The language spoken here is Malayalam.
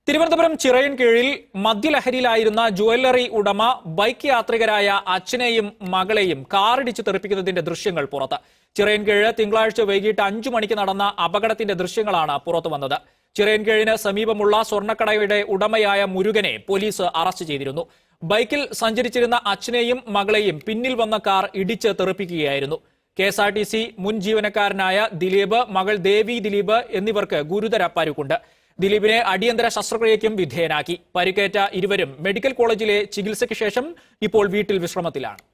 തിരുവനന്തപുരം ചിറയൻകീഴിൽ മദ്യലഹരിയിലായിരുന്ന ജുവല്ലറി ഉടമ ബൈക്ക് യാത്രികരായ അച്ഛനെയും മകളെയും കാറിടിച്ച് തെറിപ്പിക്കുന്നതിന്റെ ദൃശ്യങ്ങൾ പുറത്ത് ചിറയൻകീഴ് തിങ്കളാഴ്ച വൈകിട്ട് അഞ്ചു മണിക്ക് നടന്ന അപകടത്തിന്റെ ദൃശ്യങ്ങളാണ് പുറത്തു വന്നത് ചിറയൻകീഴിന് സമീപമുള്ള സ്വർണ്ണക്കടയുടെ ഉടമയായ മുരുകനെ പോലീസ് അറസ്റ്റ് ചെയ്തിരുന്നു ബൈക്കിൽ സഞ്ചരിച്ചിരുന്ന അച്ഛനെയും മകളെയും പിന്നിൽ വന്ന കാർ ഇടിച്ച് തെറിപ്പിക്കുകയായിരുന്നു K S R T C മുൻ ജീവനക്കാരനായ ദിലീപ് മകൾ ദേവി ദിലീപ് എന്നിവർക്ക് ഗുരുതര പരുക്കുണ്ട് ദിലീപിനെ അടിയന്തര ശസ്ത്രക്രിയയ്ക്കും വിധേയനാക്കി പരിക്കേറ്റ ഇരുവരും മെഡിക്കൽ കോളേജിലെ ചികിത്സയ്ക്ക് ശേഷം ഇപ്പോൾ വീട്ടിൽ വിശ്രമത്തിലാണ്